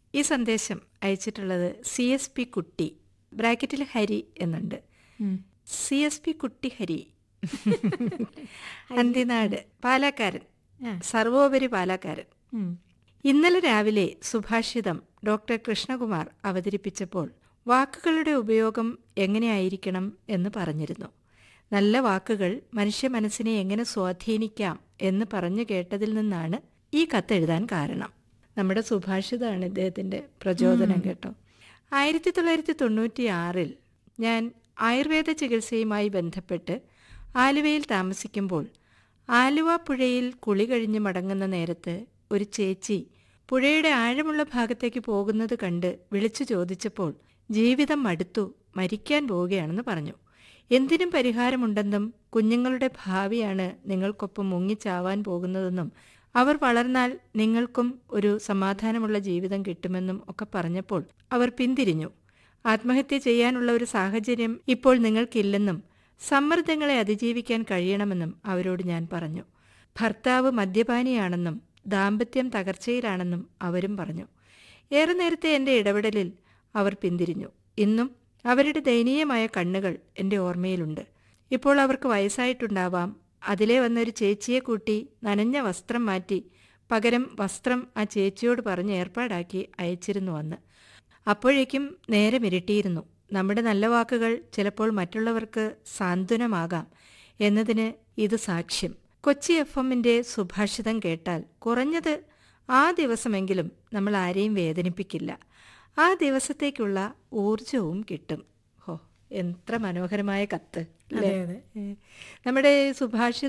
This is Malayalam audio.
ഈ സന്ദേശം അയച്ചിട്ടുള്ളത് സി എസ് പി കുട്ടി ബ്രാക്കറ്റിൽ ഹരി എന്നുണ്ട് സി എസ് പി കുട്ടി ഹരി അന്തിനാട് പാലാക്കാരൻ സർവോപരി പാലാക്കാരൻ ഇന്നലെ രാവിലെ സുഭാഷിതം ഡോക്ടർ കൃഷ്ണകുമാർ അവതരിപ്പിച്ചപ്പോൾ വാക്കുകളുടെ ഉപയോഗം എങ്ങനെയായിരിക്കണം എന്ന് പറഞ്ഞിരുന്നു നല്ല വാക്കുകൾ മനുഷ്യ മനസ്സിനെ എങ്ങനെ സ്വാധീനിക്കാം എന്ന് പറഞ്ഞു കേട്ടതിൽ നിന്നാണ് ഈ കത്തെഴുതാൻ കാരണം നമ്മുടെ സുഭാഷിതമാണ് ഇദ്ദേഹത്തിന്റെ പ്രചോദനം കേട്ടോ ആയിരത്തി തൊള്ളായിരത്തി തൊണ്ണൂറ്റി ആറിൽ ഞാൻ ആയുർവേദ ചികിത്സയുമായി ബന്ധപ്പെട്ട് ആലുവയിൽ താമസിക്കുമ്പോൾ ആലുവ പുഴയിൽ കുളി കഴിഞ്ഞ് മടങ്ങുന്ന നേരത്ത് ഒരു ചേച്ചി പുഴയുടെ ആഴമുള്ള ഭാഗത്തേക്ക് പോകുന്നത് കണ്ട് വിളിച്ചു ചോദിച്ചപ്പോൾ ജീവിതം മടുത്തു മരിക്കാൻ പോവുകയാണെന്ന് പറഞ്ഞു എന്തിനും പരിഹാരമുണ്ടെന്നും കുഞ്ഞുങ്ങളുടെ ഭാവിയാണ് നിങ്ങൾക്കൊപ്പം മുങ്ങിച്ചാവാൻ പോകുന്നതെന്നും അവർ വളർന്നാൽ നിങ്ങൾക്കും ഒരു സമാധാനമുള്ള ജീവിതം കിട്ടുമെന്നും ഒക്കെ പറഞ്ഞപ്പോൾ അവർ പിന്തിരിഞ്ഞു ആത്മഹത്യ ചെയ്യാനുള്ള ഒരു സാഹചര്യം ഇപ്പോൾ നിങ്ങൾക്കില്ലെന്നും സമ്മർദ്ദങ്ങളെ അതിജീവിക്കാൻ കഴിയണമെന്നും അവരോട് ഞാൻ പറഞ്ഞു ഭർത്താവ് മദ്യപാനിയാണെന്നും ദാമ്പത്യം തകർച്ചയിലാണെന്നും അവരും പറഞ്ഞു ഏറെ നേരത്തെ എൻ്റെ ഇടപെടലിൽ അവർ പിന്തിരിഞ്ഞു ഇന്നും അവരുടെ ദയനീയമായ കണ്ണുകൾ എൻ്റെ ഓർമ്മയിലുണ്ട് ഇപ്പോൾ അവർക്ക് വയസ്സായിട്ടുണ്ടാവാം അതിലെ വന്നൊരു ചേച്ചിയെ കൂട്ടി നനഞ്ഞ വസ്ത്രം മാറ്റി പകരം വസ്ത്രം ആ ചേച്ചിയോട് പറഞ്ഞ് ഏർപ്പാടാക്കി അയച്ചിരുന്നു അന്ന് അപ്പോഴേക്കും നേരം ഇരട്ടിയിരുന്നു നമ്മുടെ നല്ല വാക്കുകൾ ചിലപ്പോൾ മറ്റുള്ളവർക്ക് സാന്ത്വനമാകാം എന്നതിന് ഇത് സാക്ഷ്യം കൊച്ചി എഫ് എമ്മിൻ്റെ സുഭാഷിതം കേട്ടാൽ കുറഞ്ഞത് ആ ദിവസമെങ്കിലും നമ്മൾ ആരെയും വേദനിപ്പിക്കില്ല ആ ദിവസത്തേക്കുള്ള ഊർജവും കിട്ടും ഹോ എത്ര മനോഹരമായ കത്ത് അല്ലേ അതെ, അതെ. നമ്മുടെ സുഭാഷിത